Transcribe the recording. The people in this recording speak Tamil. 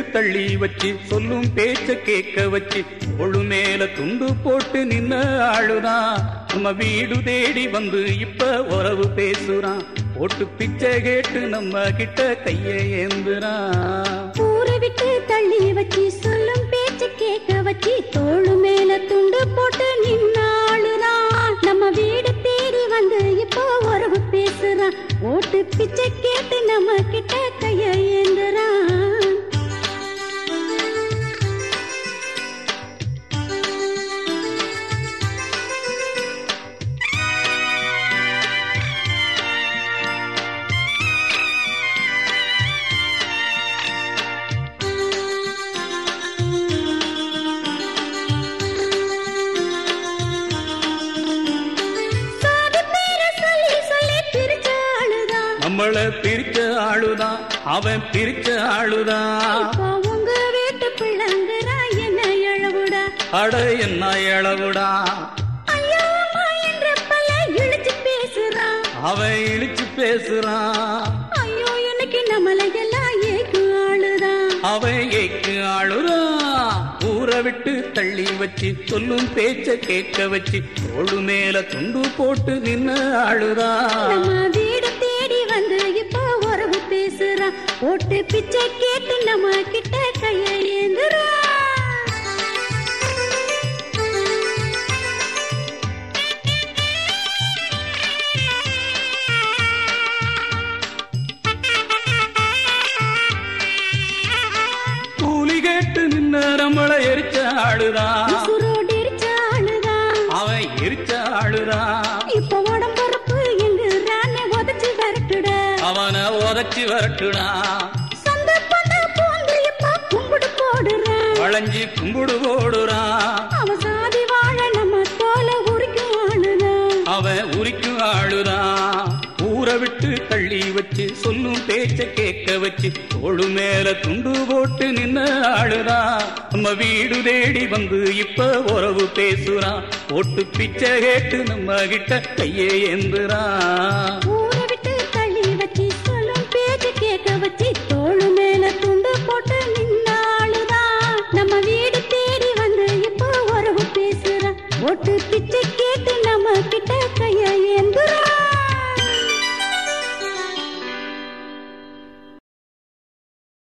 தள்ளி வச்சு சொல்லும் பேச்ச கேட்க வச்சு ஒழு மேல துண்டு போட்டு நின்ன ஆளுதான் நம்ம வீடு தேடி வந்து இப்ப உறவு பேசுறான் போட்டு பிச்சை கேட்டு நம்ம கிட்ட கைய ஏந்துறான் ஊரை விட்டு தள்ளி வச்சு சொல்லும் பேச்சு கேட்க வச்சு தோளு மேல துண்டு போட்டு நின்னாளுதான் நம்ம வீடு தேடி வந்து இப்போ உறவு பேசுறான் ஓட்டு பிச்சை கேட்டு நம்ம கிட்ட கைய ஏந்துறான் சாதி பேரை சொல்லி சொல்லி பிரிச்ச ஆளுதான் நம்மள பிரிச்ச ஆளுதான் அவன் பிரிச்ச ஆளுதான் இப்போ உங்க வீட்டு பிள்ளைங்கிறா என்ன எழவுடா அட என்ன இளவுடா ஐயோ அம்மா என்ற பல இழுச்சு பேசுறான் அவன் இழிச்சு பேசுறான் ஐயோ எனக்கு நம்மளை எல்லாம் ஏக்கும் ஆளுதான் அவன் ஏக்கு ஆளுறான் ஊரை விட்டு தள்ளி வச்சு சொல்லும் பேச்ச கேட்க வச்சு தோளு மேல துண்டு போட்டு நின்ன ஆளுறான் நம்ம வீடு தேடி வந்து இப்போ உறவு பேசுறான் ஓட்டு பிச்சை கேட்டு நம்ம கிட்ட கைய ஏந்துறான் கூலி கேட்டு நின்ன நம்மள எரிச்ச ஆளுதான் சுரோடு எரிச்ச ஆளுதான் அவன் எரிச்ச ஆளுதான் இப்போ உடம்புறப்பு எங்குறான்னு உதச்சு வரட்டுட அவனை உதச்சி வரட்டுடா சொந்த பண்ண போந்து இப்போ கும்பிடு போடுறான் வளைஞ்சி கும்பிடு போடுறான் அவன் சாதி வாழ நம்ம தோலை உரிக்கும் ஆளுதான் அவன் உரிக்கும் ஆளுதான் ஊரை விட்டு தள்ளி வச்சு சொல்லும் பேச்ச கேட்க வச்சு தோளு மேல துண்டு போட்டு நின்ன ஆளுதான் நம்ம வீடு தேடி வந்து இப்ப உறவு பேசுறான் போட்டு பிச்சை கேட்டு நம்ம கிட்ட கையே ஏந்துறான் ஊரை